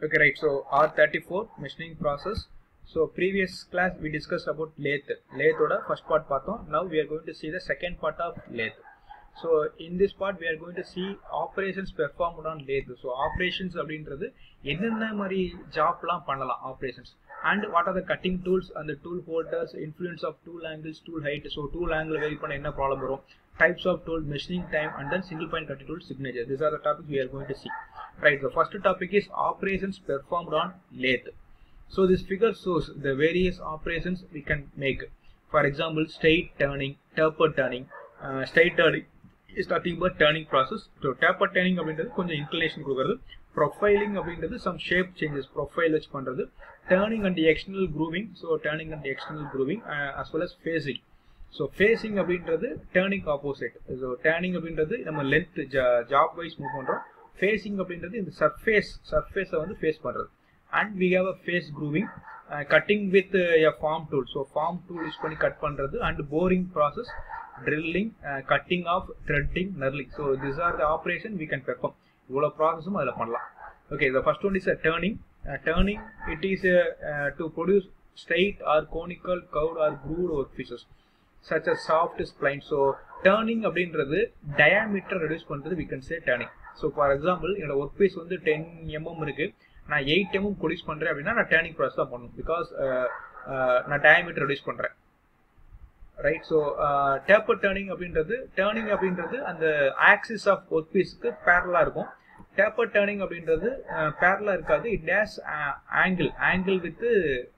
Okay, right. So R34 machining process. So previous class we discussed about lathe. Lathe oda first part பார்த்தோம். Now we are going to see the second part of lathe. So in this part we are going to see operations performed on lathe. So operations அப்படின்றது என்னென்ன மாதிரி ஜாப்லாம் பண்ணலாம் operations and what are the cutting tools and the tool holders influence of tool angles tool height so tool angle vary பண்ண என்ன problem வரும் types of tool machining time and then single point cutting tool signature these are the topics we are going to see right the first topic is operations performed on lathe so this figure shows the various operations we can make for example straight turning taper turning uh, straight turning is nothing but turning process so taper turning அப்படின்றது கொஞ்சம் inclination கொடுக்கறது profiling அப்படின்றது some shape changes profile வச்சு பண்றது turning and the external grooving so turning and the external grooving uh, as well as phasing so facing அப்படின்றது turning opposite so turning அப்படின்றது நம்ம length job wise move பண்ணுறோம் facing அப்படின்றது இந்த surface சர்ஃபேஸை வந்து ஃபேஸ் பண்ணுறது and we have a face grooving cutting with a form tool so form tool use பண்ணி கட் பண்ணுறது and boring process drilling cutting off threading knurling so this are the operation we can perform இவ்வளோ ப்ராசஸும் அதில் பண்ணலாம் okay the first one is a turning turning it is to produce straight or conical curved or grooved work pieces such a shaft spline so turning அப்படின்றது diameter reduce பண்ணுறது we can say turning so for example என்னோட work piece வந்து ten mm இருக்கு நான் eight MM produce பண்ணுறேன் அப்படின்னா நான் turning process தான் பண்ணணும் பிகாஸ் நான் டயாமீட்டர் ரெடியூஸ் பண்ணுறேன் ரைட் ஸோ டேப்பர் டேர்னிங் அப்படின்றது டேர்னிங் அப்படின்றது அந்த ஆக்சிஸ் ஆஃப் ஒர்க் பீஸுக்கு பேரலாக இருக்கும் டேப்பர் டேர்னிங் அப்படின்றது பேரலாக இருக்காது it does angle angle with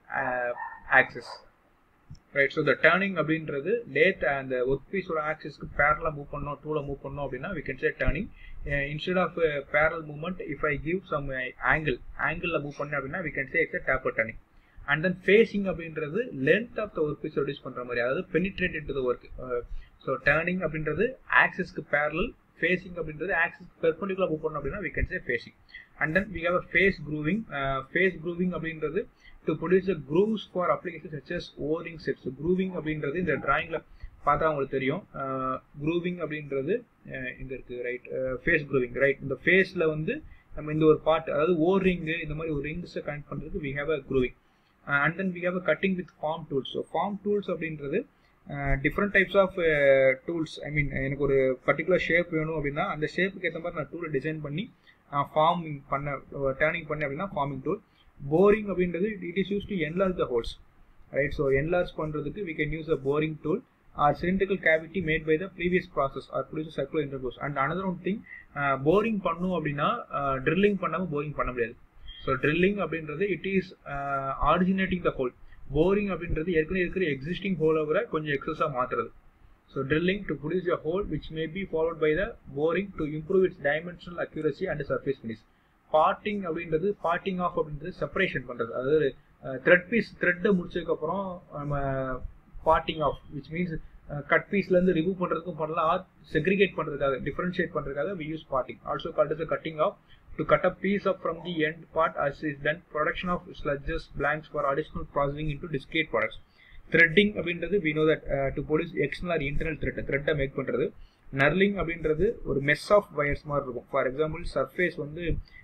axis right so the turning அப்படின்றது லேட் அந்த ஒர்க் பீஸோட ஆக்சிஸ்க்கு பேரலாக மூவ் பண்ணோம் டூலை மூவ் பண்ணோம் அப்படின்னா we can say turning instead of parallel movement if I give some angle ஆங்கிளில் மூவ் பண்ணேன் அப்படின்னா we can say it's taper turning and then facing அப்படின்றது length of the work piece reduce பண்ணுற மாதிரி அதாவது penetrated to the work so turning அப்படின்றது ஆக்சிஸ்க்கு parallel facing அப்படின்றது axis perpendicular move பண்ணோம் அப்படின்னா we can say facing and then we have a face grooving face grooving அப்படின்றது to produce a grooves for application such as O ring sets grooving அப்படின்றது இந்த டிராயிங்கில் பார்த்தா உங்களுக்கு தெரியும் க்ரூவிங் அப்படின்றது இங்கே இருக்குது ரைட் ஃபேஸ் க்ரூவிங் ரைட் இந்த ஃபேஸில் வந்து நம்ம இந்த ஒரு பார்ட் அதாவது ஓர் ரிங்கு இந்த மாதிரி ஒரு ரிங்ஸை கனெக்ட் பண்ணுறதுக்கு we have a grooving and then we have a cutting with form tools so form tools அப்படின்றது different types of tools I mean எனக்கு ஒரு பர்டிகுலர் ஷேப் வேணும் அப்படின்னா அந்த ஷேப்புக்கு ஏற்ற மாதிரி நான் டூலை டிசைன் பண்ணி ஃபார்மிங் பண்ண டேர்னிங் பண்ணேன் அப்படின்னா ஃபார்மிங் டூல் போரிங் அப்படின்றது it is use to enlarge the holes right so enlarge பண்ணுறதுக்கு we can use a boring tool or cylindrical cavity made by the previous process or produce circular இன்டர்கோஸ் and another one thing boring பண்ணும் அப்படின்னா drilling பண்ணாமல் boring பண்ண முடியாது so drilling அப்படின்றது it is originating the hole boring அப்படின்றது ஏற்கனவே இருக்கிற எக்ஸிஸ்டிங் ஹோலை விட கொஞ்சம் எக்ஸஸாக மாற்றுறது so drilling to produce a hole which may be followed by the boring to improve its dimensional accuracy and surface finish parting அப்படின்றது பார்ட்டிங் ஆஃப் அப்படின்றது செப்பரேஷன் பண்ணுறது அதாவது த்ரெட் பீஸ் த்ரெட்டை முடிச்சதுக்கப்புறம் நம்ம parting off which means cut பீஸ்லேருந்து remove பண்ணுறதுக்கும் பண்ணலாம் ஆர் செக்ரிகேட் பண்ணுறதுக்காக டிஃபரன்ஷியேட் பண்ணுறதுக்காக we use parting also called is cutting off to cut a piece off from the end part as is then production of sludges blanks for additional processing into discrete products threading அப்படின்றது we know that to produce external or internal thread த்ரெட்டை make பண்ணுறது knurling அப்படின்றது ஒரு mess of wires மாதிரி இருக்கும் for example surface வந்து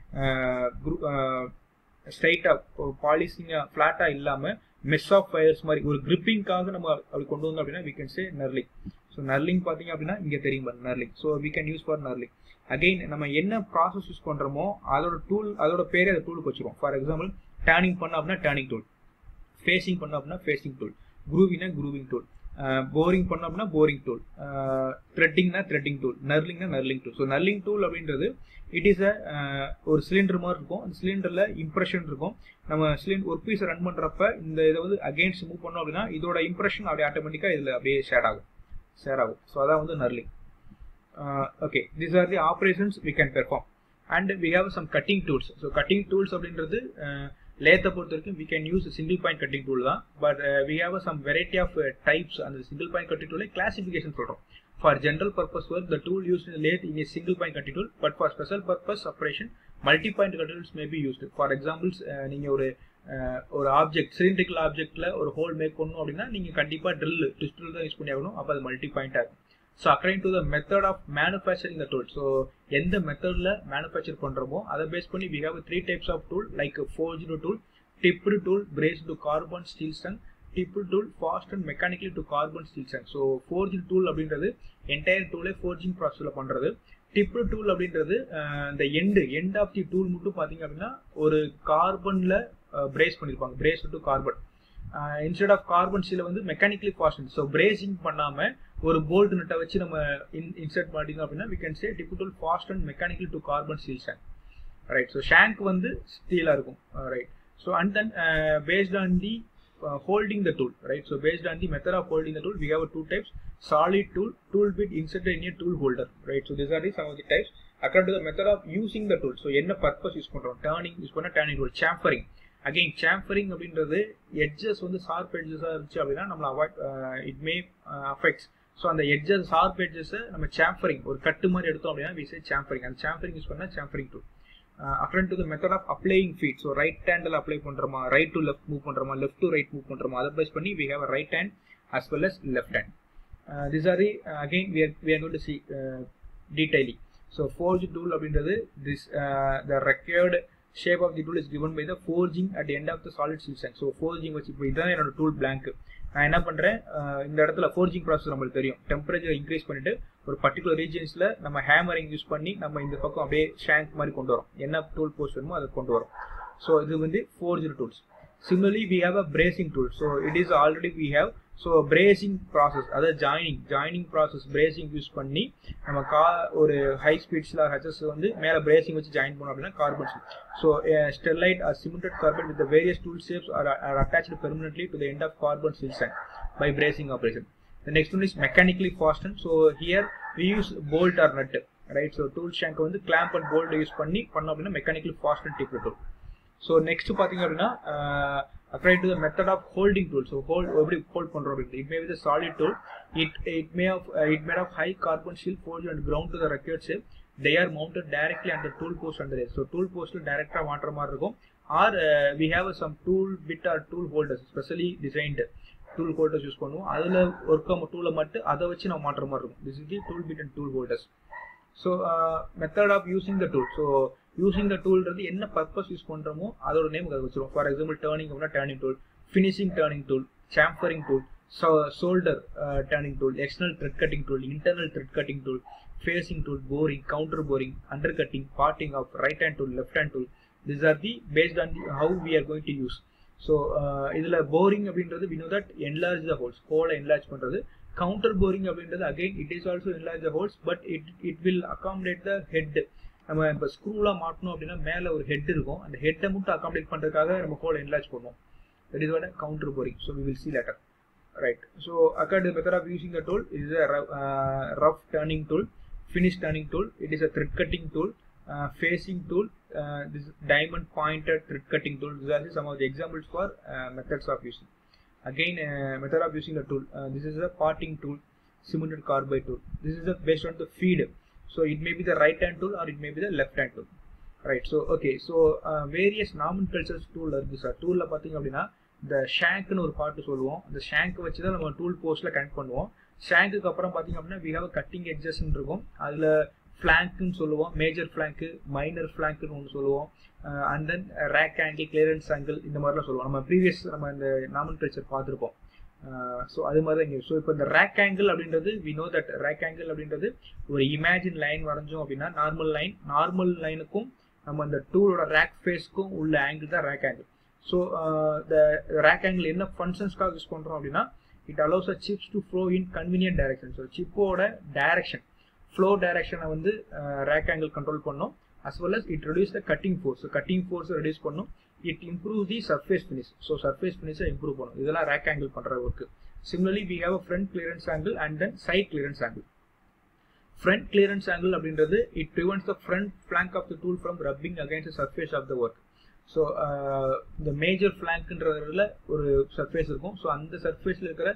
ஸ்ட்ரைட்டாக பாலிசிங்காக ஃப்ளாட்டாக இல்லாமல் மெஸ் ஆஃப் வயர்ஸ் மாதிரி ஒரு கிரிப்பிங்காக நம்ம அப்படி கொண்டு வந்தோம் அப்படின்னா we can say knurling so knurling பார்த்தீங்க அப்படின்னா இங்கே தெரியும் knurling so we can use for knurling again நம்ம என்ன ப்ராசஸ் யூஸ் பண்ணுறோமோ அதோட டூல் அதோட பேரே அந்த டூலுக்கு வச்சுருவோம் ஃபார் எக்ஸாம்பிள் டேர்னிங் பண்ணோம் அப்படின்னா டேர்னிங் டூல் ஃபேஸிங் பண்ணோம் அப்படின்னா ஃபேஸிங் டூல் குரூவிங்னா குரூவிங் டூல் போரிங் பண்ணோம் அப்படின்னா போரிங் டூல் த்ரெட்டிங்னா த்ரெட்டிங் டூல் நர்லிங்னா knurling tool so knurling tool அப்படின்றது இட் இஸ் அ ஒரு சிலிண்டர் மாதிரி இருக்கும் அந்த சிலிண்டரில் இம்ப்ரெஷன் இருக்கும் நம்ம சிலிண்டர் ஒர்க் பீஸை ரன் பண்ணுறப்ப இந்த இதை வந்து அகெயின்ஸ்ட் மூவ் பண்ணோம் அப்படின்னா இதோட இம்ப்ரெஷன் அப்படியே ஆட்டோமேட்டிக்காக இதில் அப்படியே ஷேட் ஆகும் ஷேர் ஆகும் ஸோ அதான் வந்து knurling okay these are the operations we can perform and we have some cutting tools so cutting tools அப்படின்றது லேத்தை பொறுத்த வரைக்கும் we can use single point cutting tool தான் but we have some variety of types அந்த single point cutting டூலை classification சொல்கிறோம் for general purpose work the tool use in lathe in single point cutting tool but for special purpose operation multi point cutting tools may be used for examples நீங்கள் ஒரு ஒரு object cylindrical ஆப்ஜெக்ட்ல ஒரு whole make பண்ணணும் அப்படின்னா நீங்கள் கண்டிப்பாக drill drill தான் use பண்ணி ஆகணும் அப்போ அது மல்டி பாயிண்ட் ஆகும் so according to the method of manufacturing the tool so எந்த மெத்தடில் மேனுஃபேக்சர் பண்ணுறோமோ அதை பேஸ் பண்ணி we have three types of tool like forged tool dipped tool brace to carbon steel ஸ்டங் dipped tool fast and mechanically to carbon steel ஸ்டங் so forge tool அப்படின்றது entire டூலே forging ப்ராசஸில் பண்ணுறது dipped tool அப்படின்றது இந்த end end of the tool மட்டும் பார்த்தீங்க அப்படின்னா ஒரு கார்பனில் பிரேஸ் பண்ணியிருப்பாங்க braze to carbon instead of carbon ஸ்டீல வந்து மெக்கானிக்கலி ஃபாஸ்ட் ஸோ பிரேசிங் பண்ணாம ஒரு போல்ட் நட்டை வச்சு நம்ம இன்சர்ட் பண்ணிங்க அப்படின்னா we can say tipped fast and mechanical to carbon steel shank right so shank வந்து ஸ்டீலாக இருக்கும் right so and then based on the holding the tool right so based on the method of holding the tool we have two types solid tool tool bit insert in a tool holder right so this are the some of the types accord to the method of using the tool so என்ன purpose use பண்ணுறோம் turning use பண்ண turning tool chamfering again chamfering அப்படின்றது edges வந்து sharp எட்ஜஸாக இருந்துச்சு அப்படின்னா நம்மளை avoid it may affects so அந்த எட்ஜஸ் ஷார்ப் எட்ஜஸை நம்ம சாம்பரிங் ஒரு கட்டு மாதிரி எடுத்தோம் அப்படின்னா விசே சாம்பரிங் அந்த சாம்பரிங் யூஸ் பண்ணால் chamfering tool according to the method of applying feed so right ஹேண்டில் அப்ளை பண்ணுறோமா ரைட் டு லெஃப்ட் மூவ் பண்ணுறோமா லெஃப்ட் டு ரைட் மூவ் பண்ணுறோமா அதை பேஸ் பண்ணி we have right hand as well as left hand this are the again we are we are got to see detailing so forge tool அப்படின்றது this the required shape of the tool is given by the forging at end of the solid சில்சன் so forging வச்சு இப்போ இதுதான் என்னோட tool blank நான் என்ன பண்ணுறேன் இந்த இடத்துல ஃபோர்ஜிங் ப்ராசஸ் நம்மளுக்கு தெரியும் டெம்பரேச்சர் இன்க்ரீஸ் பண்ணிட்டு ஒரு பர்டிகுலர் ரீஜன்ஸில் நம்ம ஹேமரிங் யூஸ் பண்ணி நம்ம இந்த பக்கம் அப்படியே ஷேங்க் மாதிரி கொண்டு வரோம் என்ன டூல் போஸ்ட் வேணுமோ அதை கொண்டு வரோம் ஸோ இது வந்து forge tools similarly we have a brazing tool so it is already we have so brazing process அதாவது joining joining process brazing use பண்ணி நம்ம கா ஒரு ஹை ஸ்பீட்ஸில் ஹெச்எஸ் வந்து மேலே பிரேசிங் வச்சு ஜாயின் பண்ணோம் அப்படின்னா carbon so stellite or cemented carbon with various tool shapes are are attached permanently to the end of carbon சில்சன் by brazing operation The next one is mechanically fastened. So here we use bolt or nut, right? So tool shank வந்து clamp and bolt use பண்ணி பண்ணோம் அப்படின்னா mechanically fastened tip tool. So next பார்த்தீங்க அப்படின்னா accord to the method of holding tool so hold எப்படி hold பண்ணுறோம் அப்படின்னு it may with solid tool it it may of it made of high carbon steel fold and ground to the required shape they are mounted directly அந்த tool post அந்த so tool போஸ்ட்டில் டைரக்டாக மாட்டுற மாதிரி இருக்கும் or we have some tool bit or tool holders specially designed tool holders use பண்ணுவோம் அதில் work டூலை மட்டும் அதை வச்சு நம்ம மாட்டுற மாதிரி இருக்கும் this is the tool bit and tool holders so method of using the tool so using the டூல்ன்றது என்ன பர்பஸ் யூஸ் பண்ணுறோமோ அதோட நேம் அதை வச்சிருவோம் ஃபார் எக்ஸாம்பிள் டேர்னிங் அப்படின்னா turning tool finishing turning tool chamfering tool shoulder turning tool external thread cutting tool internal thread cutting tool facing tool boring counter boring under cutting parting off right hand tool left hand tool this are the paste on the how we are going to use so இதில் boring அப்படின்றது we know that enlarge the holes ஹோலை enlarge பண்ணுறது counter boring அப்படின்றது again it is also enlarge the holes but it it will accommodate the head நம்ம இப்போ ஸ்க்ரூலாம் மாட்டணும் அப்படின்னா மேலே ஒரு ஹெட் இருக்கும் அந்த ஹெட்டை மட்டும் அகாமடேட் பண்ணுறதுக்காக நம்ம ஹோல் என்லார்ஜ் பண்ணுவோம் that is what counter boring so we will see later right so accord method of using the tool it is a rough turning tool finish turning tool it is a thread cutting tool facing tool uh, this diamond pointed thread cutting tool these are some of the examples for uh, methods of using again uh, method of using the tool uh, this is a parting tool cemented carbide tool this is a, based on the feed so it may be the right hand tool or it may be the left hand tool right so okay so uh, various nomenclatures tool இருக்கு sir டூலில் பார்த்தீங்க அப்படின்னா இந்த ஷேங்க்னு ஒரு பாட்டு சொல்லுவோம் அந்த shank வச்சு தான் நம்ம டூல் போஸ்ட்டில் கனெக்ட் பண்ணுவோம் ஷேங்க்குக்கு அப்புறம் பார்த்தீங்க அப்படின்னா வி ஹாவ் கட்டிங் எட்ஜஸ்ன்னு இருக்கும் அதில் ஃப்ளாங்க்னு சொல்லுவோம் மேஜர் ஃப்ளாங்க்கு மைனர் ஃப்ளாங்க்னு ஒன்று சொல்லுவோம் and then rake angle clearance angle இந்த மாதிரிலாம் சொல்லுவோம் நம்ம ப்ரீவியஸ் நம்ம இந்த நாமல் கல்ச்சர் பார்த்துருப்போம் ஸோ அது மாதிரி தான் இங்கே ஸோ இப்போ இந்த ரேக் ஆங்கிள் அப்படின்றது we know that rake angle அப்படின்றது ஒரு இமேஜின் லைன் வரைஞ்சோம் அப்படின்னா நார்மல் லைன் நார்மல் லைனுக்கும் நம்ம அந்த டூலோட ரேக் ஃபேஸ்க்கும் உள்ள ஆங்கிள் தான் ரேக் ஆங்கிள் ஸோ இந்த ரேக் ஆங்கிள் என்ன ஃபங்க்ஷன்ஸ்க்காக யூஸ் பண்ணுறோம் அப்படின்னா it allows a chips to flow in convenient direction so சிப்போட டைரக்ஷன் ஃப்ளோ டைரக்ஷனை வந்து ரேக் ஆங்கிள் கண்ட்ரோல் பண்ணும் as well as it reduce the cutting force cutting force reduce பண்ணும் it improve the surface finish so surface ஃபினிஷை improve பண்ணும் இதெல்லாம் rake angle பண்ணுற work similarly we have a front clearance angle and then side clearance angle front clearance angle அப்படின்றது it prevents the front flank of the tool from rubbing against the surface of the work so இந்த major ஃபிளாங்க்ன்றதுல ஒரு surface இருக்கும் so அந்த சர்ஃபேஸில் இருக்கிற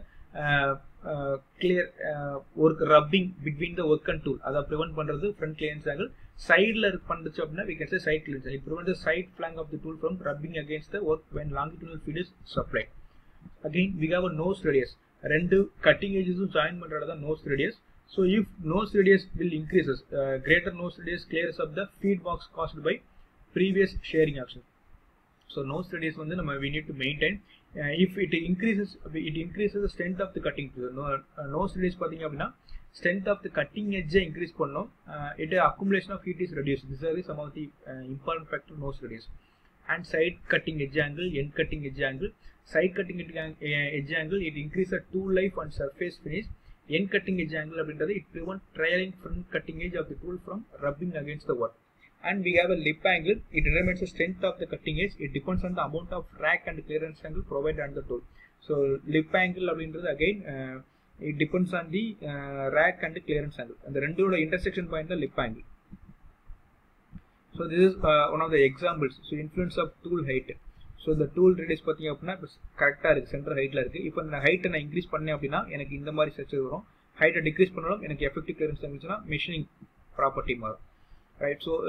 clear work rubbing between the work and tool அதை prevent பண்ணுறது ஃப்ரண்ட் கிளியன்ஸ் ஆங்கிள் சைடில் பண்ணுச்சு அப்படின்னா we can say side clearance it prevent the side flank of the tool from rubbing against the work when longitudinal feed is supply again we have a nose radius ரெண்டு cutting ஏஜஸும் join பண்ணுறது தான் nose radius So if nose radius will increases, uh, greater nose radius clears up the feed box caused by previous sharing action. So nose radius வந்து நம்ம we need to maintain. Uh, if it increases, it increases the strength of the cutting tool. No, uh, nose radius பார்த்தீங்க அப்படின்னா strength of the cutting edge increase பண்ணோம். Uh, it accumulation of heat is reduced. These are the some of the uh, important factor nose radius. And side cutting edge angle, end cutting edge angle. Side cutting edge, uh, edge angle, it increases the tool life and surface finish. End cutting edge angle அப்படின்றது it prevent trailing front cutting edge of the tool from rubbing against the work. And we have a lip angle. It determines the strength of the cutting edge. It depends on the amount of rack and clearance angle provided on the tool. So lip angle அப்படின்றது again uh, it depends on the uh, rack and clearance angle. அந்த ரெண்டோட intersection point தான் lip angle. So this is uh, one of the examples. So influence of tool height. So இந்த tool radius பார்த்தீங்க அப்படின்னா இப்போ கரெக்டாக இருக்குது centre ஹைட்டில் இருக்குது இப்போ இந்த ஹைட்டை நான் இன்க்ரீஸ் பண்ணேன் அப்படின்னா எனக்கு இந்த மாதிரி ஸ்ட்ரக்சர் வரும் ஹைட்டை டிக்ரீஸ் பண்ணாலும் எனக்கு எஃபெக்டிவ் கிளியரன்ஸ் இருந்துச்சுன்னா மிஷினிங் ப்ராப்பர்ட்டி மாறும் right so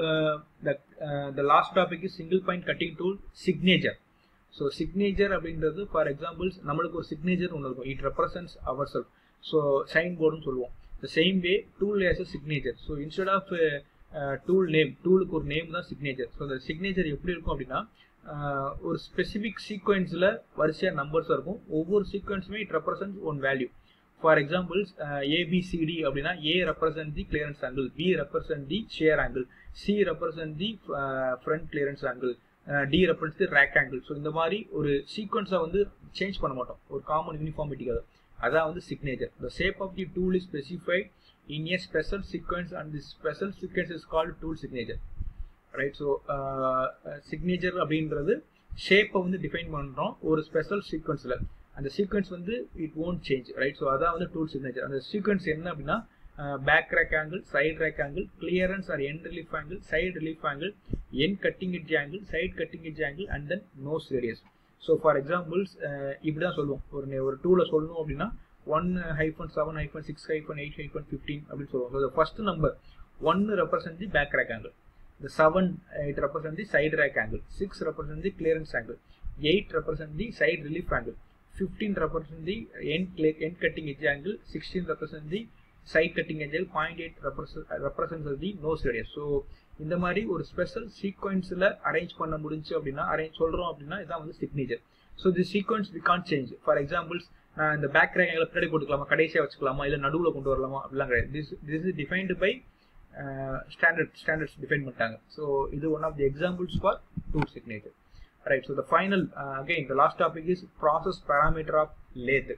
the last topic is single point cutting tool signature so signature அப்படின்றது ஃபார் எக்ஸாம்பிள்ஸ் நம்மளுக்கு ஒரு சிக்னேச்சர் ஒன்று இருக்கும் it represents our self so sign போர்டுன்னு சொல்லுவோம் the same way tool has a signature so instead of tool name டூலுக்கு ஒரு name தான் சிக்னேச்சர் ஸோ அந்த சிக்னேச்சர் எப்படி இருக்கும் அப்படின்னா ஒரு ஸ்பெசிஃபிக் சீக்வன்ஸில் வரிசையாக நம்பர்ஸ் இருக்கும் ஒவ்வொரு சீக்வன்ஸுமே it represent one value for examples A B C D அப்படின்னா A represent the clearance angle B represent the shear angle C represent the front clearance angle D represent the rake angle so இந்த மாதிரி ஒரு சீக்வன்ஸை வந்து change பண்ண மாட்டோம் ஒரு காமன் யூனிஃபார்மிட்டிக்காக அதான் வந்து signature the shape of the tool is specified in a special sequence and the special sequence is called tool signature right so signature அப்படின்றது ஷேப்பை வந்து டிஃபைன் பண்ணுறோம் ஒரு ஸ்பெஷல் சீக்வன்ஸில் அந்த சீக்வன்ஸ் வந்து it won't change right so அதான் வந்து tool signature அந்த சீக்வன்ஸ் என்ன அப்படின்னா back rake angle side rake angle clearance or end relief angle side relief angle end cutting edge angle side cutting edge angle and then nose radius so for examples இப்படி தான் சொல்லுவோம் ஒரு ஒரு டூவில் சொல்லணும் அப்படின்னா one hyphen seven hyphen six hyphen eight hyphen fifteen அப்படின்னு சொல்லுவோம் ஸோ ஃபர்ஸ்ட் நம்பர் ஒன்று represent the back rake angle The 7 uh, it represents the side rack angle. 6 represents the clearance angle. 8 represents the side relief angle. 15 represents the end, end cutting edge angle. 16 represents the side cutting edge angle. 0.8 represents, represents the nose radius. So இந்த மாதிரி ஒரு special சீக்வன்ஸில் arrange பண்ண முடிஞ்சு அப்படின்னா arrange சொல்கிறோம் அப்படின்னா இதான் வந்து signature so the sequence we can change for examples நான் இந்த பேக் ரேங்கில் பின்னாடி போட்டுக்கலாமா கடைசியாக வச்சுக்கலாமா இல்லை நடுவில் கொண்டு வரலாமா அப்படிலாம் கிடையாது this this is defined by standard standards define பண்ணிட்டாங்க ஸோ இது one of the examples for tool signature right so the final again the last topic is process parameter of lathe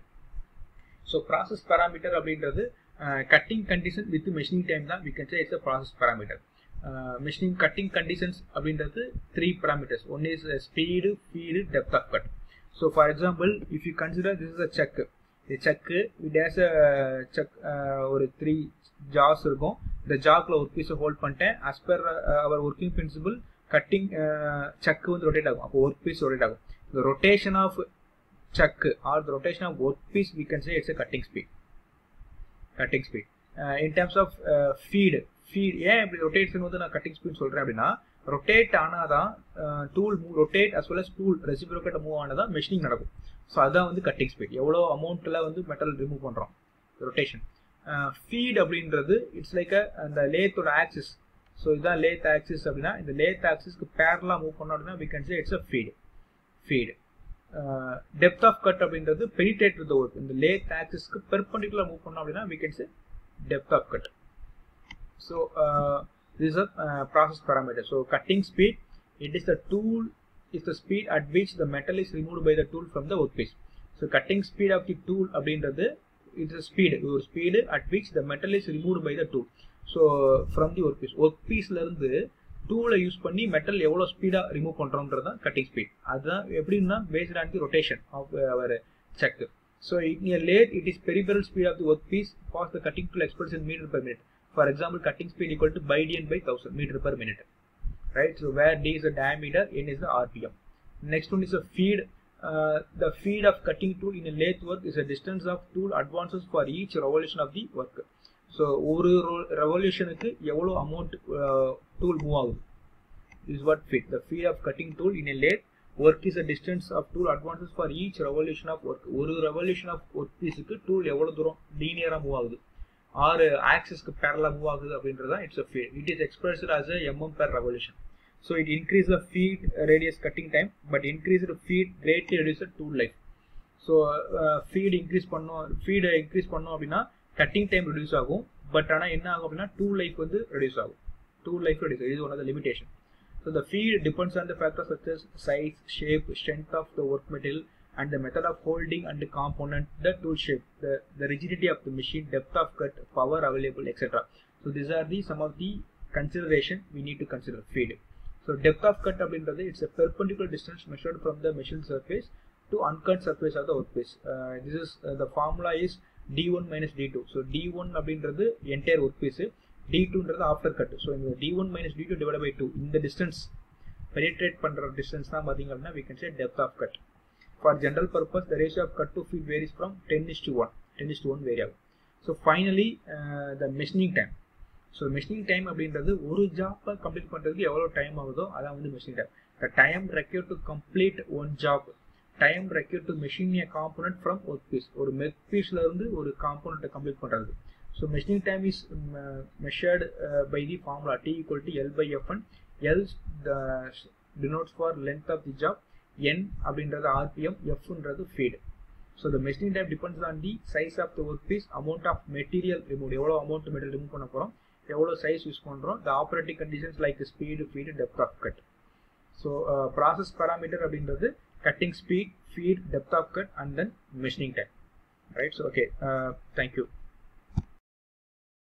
so process parameter அப்படின்றது cutting condition with machining time தான் we can say it's a process parameter machining cutting conditions அப்படின்றது three parameters one is speed feed depth of cut so for example if you consider this is a chuck இது chuck it has a chuck ஒரு three jaws இருக்கும் இந்த ஜாக்கில் ஒரு பீஸை hold பண்ணிட்டேன் as per our working principle cutting chuck வந்து rotate ஆகும் அப்போ ஒர்க் பீஸ் ரொட்டேட் ஆகும் இந்த rotation of chuck or the rotation of work piece we can say it's cutting speed cutting speed in terms of feed feed ஏன் இப்படி rotation வந்து நான் cutting speed சொல்கிறேன் அப்படின்னா ரொட்டேட் ஆனால் தான் tool move rotate as well as tool reciprocate move ஆனால் தான் மெஷினிங் நடக்கும் ஸோ அதுதான் வந்து கட்டிங் ஸ்பீட் எவ்வளோ அமௌண்ட்டில் வந்து மெட்டல் ரிமூவ் பண்ணுறோம் ரொட்டேஷன் ஃபீட் அப்படின்றது இட்ஸ் லைக் அந்த லேத்தோட ஆக்சிஸ் ஸோ இதுதான் லேத் ஆக்சிஸ் அப்படின்னா இந்த லேத் ஆக்சிஸ்க்கு பேரலாக மூவ் பண்ணோம் அப்படின்னா we can say it's a feed feed depth of cut அப்படின்றது பெனிட்ரேட் வித் ஒர்க் இந்த லேத் ஆக்சிஸ்க்கு பெர்பண்டிகுலர் மூவ் பண்ணோம் அப்படின்னா we can say depth of cut so this a process parameter so cutting speed it is the tool is the speed at which the metal is remove by the tool from the work piece so cutting speed of the tool அப்படின்றது it's speed ஒரு speed at which the metal is remove by the tool so from the work piece work பீஸ்லேருந்து டூலை use பண்ணி metal எவ்வளோ ஸ்பீடாக remove பண்ணுறோன்றது தான் cutting speed அதுதான் எப்படின்னா based on the rotation of our chuck so in lathe it is peripheral speed of the work piece pass the cutting tool express in metre per minute for example cutting speed equal to pi DN by thousand metre per minute right so where d is the diameter n is the rpm next one is a feed uh, the feed of cutting tool in a lathe work is a distance of tool advances for each revolution of the work so ஒரு ரெவல்யூஷனுக்கு எவ்வளோ amount tool move ஆகுது is what feed the feed of cutting tool in a lathe work is a distance of tool advances for each revolution of work ஒரு revolution of work பீஸுக்கு tool எவ்வளோ தூரம் லீனியராக move ஆகுது ஆறு ஆக்சிஸ்க்கு பேரலாக move ஆகுது அப்படின்றது தான் it's a feed it is expressed as a mm per revolution so it increase the feed reduces cutting time but increase feed greatly reduce tool life so feed increase பண்ணோம் ஃபீடை increase பண்ணோம் அப்படின்னா cutting time reduce ஆகும் but ஆனால் என்ன ஆகும் அப்படின்னா tool life வந்து ரெடியூஸ் ஆகும் டூ லைஃப் ரெடியூஸ் இது one of the limitation so the feed depends on the factors such as size shape strength of the work material and the method of holding and the component, the tool shape, the, the rigidity of the machine, depth of cut, power available, etc. So these are the some of the consideration we need to consider feed. So depth of cut அப்படின்றது it's a perpendicular distance measured from the machine surface to uncut surface of the workpiece. Uh, this is uh, the formula is d1 minus d2. So d1 அப்படின்றது entire workpiece, d2ன்றது after cut. So இந்த d1 minus d2 divided by 2 இந்த distance penetrate பண்ற distance தான் பாத்தீங்க அப்படின்னா we can say depth of cut. For general purpose, the ratio of cut to feed varies from 10 is to 1. 10 is to 1 variable. So finally, uh, the machining time. So machining time அப்படின்றது ஒரு ஜாப்பை complete பண்ணுறதுக்கு எவ்வளோ time ஆகுதோ அதான் வந்து machining time the time require to complete one job time require to machine a component from work piece ஒரு மெக் பீஸ்ல இருந்து ஒரு காம்போனண்ட்டை கம்ப்ளீட் பண்ணுறது so machining time is measured by the formula T equal to L by F and L denotes for length of the job N அப்படின்றது RPM எஃப்ன்றது feed so the machining time depends on the size of the work piece amount of material remove எவ்வளோ amount material remove பண்ண போகிறோம் எவ்வளோ size use பண்ணுறோம் the operating conditions like speed feed depth of cut so process parameter அப்படின்றது cutting speed feed depth of cut and then machining time right so okay thank you